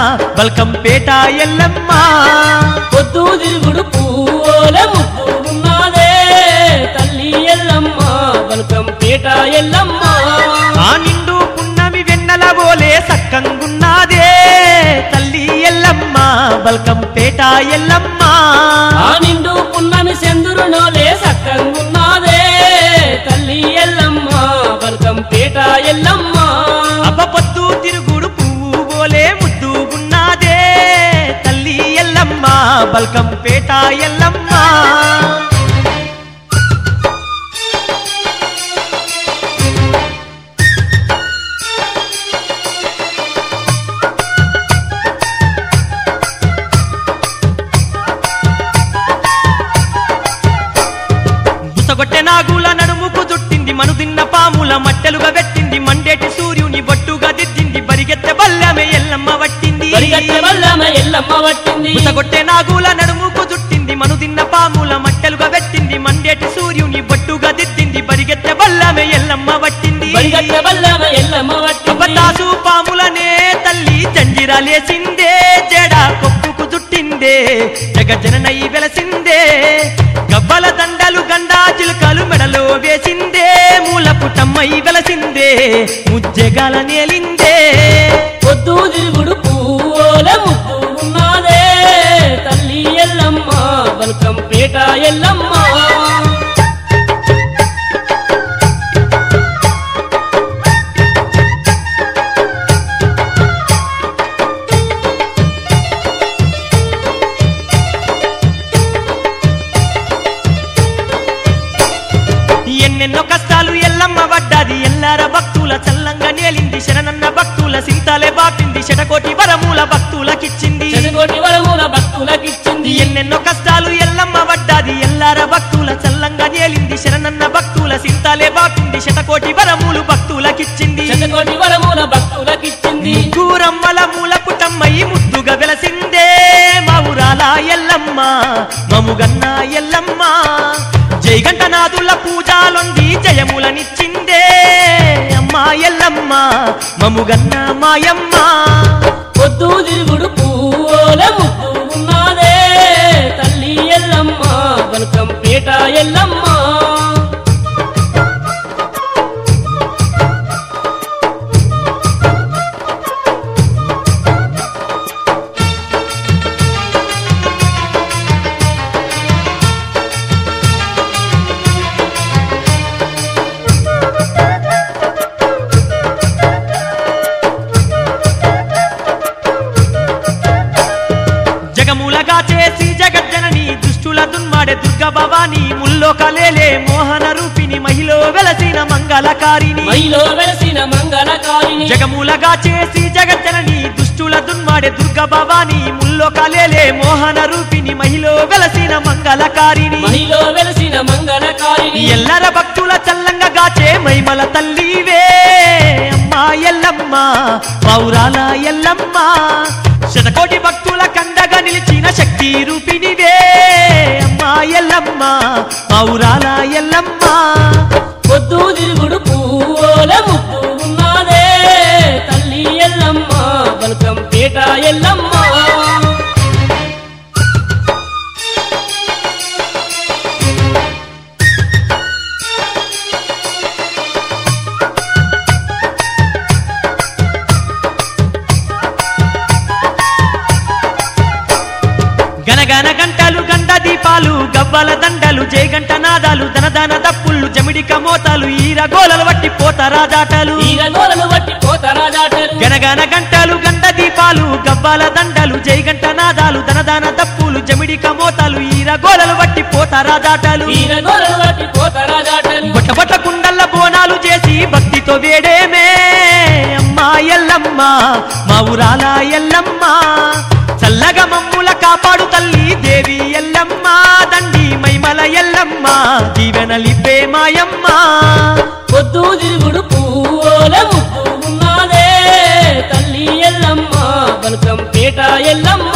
బల్కంపేట ఎల్లమ్మ పొద్దు తిరుగుడు పూల ముద్దు ఉన్నదే తల్లి ఎల్లమ్మ బల్కం పేట ఎల్లమ్మ ఆ నిండు పున్నమి వెన్నెల బోలే సక్కంగున్నాదే తల్లి ఎల్లమ్మ బల్కంపేట ఎల్లమ్మ ఆ నిండు పున్నమి చంద్రునోలే సక్కంగున్నదే తల్లి ఎల్లమ్మ బల్కం పేట ఎల్లమ్మ అబ్బ పొద్దు తిరుగుడు పువ్వు బోలే ముద్దు ఉన్నదే తల్లి ఎల్లమ్మ బల్కంపేట ఎల్లమ్మ బుసగొట్టె నాగుల నడుముకు చుట్టింది మనుదిన్న పాముల మట్టెలుగా పెట్టింది మండేటి సూర్యుని బొట్టుగా దిద్దింది బరిగెత్తె బల్లమె ఎల్లమ్మ వట్టింది పరిగెత్తే వల్లమ ఎల్లమ్మ పట్టింది బుసగొట్టె నాగుల నడుముకు చుట్టింది మనుదిన్న పాముల మట్టెలుగా పెట్టింది మండేటి సూర్యుని బొట్టుగా దిద్దింది బరిగెత్తె బల్లమె ఎల్లమ్మ వట్టింది పరిగెత్తే వల్లమ ఎల్లమ్మ పట్టింది అబ్బతాసు పాములనే తల్లి జంజిరాలేసిందే జడ కొప్పుకు చుట్టిందే జగజననై వెలసిందే గవ్వల దండలు గండా చిలుకలు మెడలో వేసిందే మూల పుటమ్మై వెలసిందే ముజ్జెగాల నేలిందే పొద్దు తిరుగుడు పూల ముద్దు ఉన్నదే తల్లి ఎల్లమ్మ బల్కం పేట ఎల్లమ్మ ఎన్నెన్నో కష్టాలు ఎల్లమ్మ పడ్డది ఎల్లార భక్తుల చల్లంగా నేలింది శరణన్న భక్తుల సింతాలే బాపింది శటకోటి వరమూల భక్తులకిచ్చింది చదుకోటి వరముల భక్తులకిచ్చింది ఎన్నెన్నో కష్టాలు ఎల్లమ్మ పడ్డది ఎల్లార భక్తుల చల్లంగా నేలింది శరణన్న భక్తుల సింతాలే బాపింది శతకోటి వరములు భక్తులకిచ్చింది చదుకోటి వరముల భక్తులకిచ్చింది కూరమ్మల మూల పుటమ్మై ముద్దుగా వెలసిందే మౌరాల ఎల్లమ్మ మముగన్న ఎల్లమ్మ జైగంటనాథుల పూజాలొంది జయములనిచ్చిందే అమ్మా ఎల్లమ్మ మముగన్న మాయమ్మ పొద్దు తిరుగుడు పూల ముద్దు ఉన్నదే తల్లి ఎల్లమ్మ బల్కం పేట ఎల్లమ్మ జగములగా చేసి జగజ్జనని దుష్టుల దున్మాడే దుర్గ భవాని ముల్లోకలేలే మోహన రూపిణి మహిళ వెలసిన మంగళకారిని మైలో వెలసిన మంగళకారిణి జగములగా చేసి జగజ్జనని దుష్టుల దున్మాడే దుర్గ భవాని ముల్లోకలేలే మోహన రూపిణి మహిళ వెలసిన మంగళకారిని మైలో వెలసిన మంగళకారిణి ఎల్లర భక్తుల చల్లంగా గాచే మైమల తల్లివే అమ్మా ఎల్లమ్మ పౌరాల ఎల్లమ్మ శతకోటి భక్తుల కండగా నిలిచిన శక్తి రూపిణివే అమ్మా ఎల్లమ్మ పౌరాల ఎల్లమ్మ పొద్దు తిరుగుడు పూల ముద్దు ఉన్నదే తల్లి ఎల్లమ్మ బల్కం పేట ఎల్లమ్మ గనగన గంటలు గంట దీపాలు గవ్వల దండలు జయగంట నాదాలు దనదన దప్పుళ్ళు జమిడిక మోతాలు ఈరగోలలు వట్టి పోతారా జాటలు ఈరగోలను బట్టి పోతారా దాటలు గనగన గంటలు గంట దీపాలు గవ్వాల దండలు జైగంట నాదాలు దనదాన దప్పులు జమిడి కమోతాలు ఈరగోలలు వట్టి పోతారా దాటలు ఈరగోలను బట్టి పోతారా దాటలు బొట్ట బొట్ట కుండల్ల బోనాలు చేసి భక్తితో వేడేమే అమ్మా ఎల్లమ్మ మా ఊరాల ఎల్లమ్మ చల్లగా మమ్ముల కాపాడు తల్లి దేవి ఎల్లమ్మ దండి మైమల ఎల్లమ్మ దీవెనలిపే మాయమ్మ పొద్దు తిరుగుడు పూల ముద్దు ఉన్నదే తల్లి ఎల్లమ్మ బల్కం పేట ఎల్లమ్మ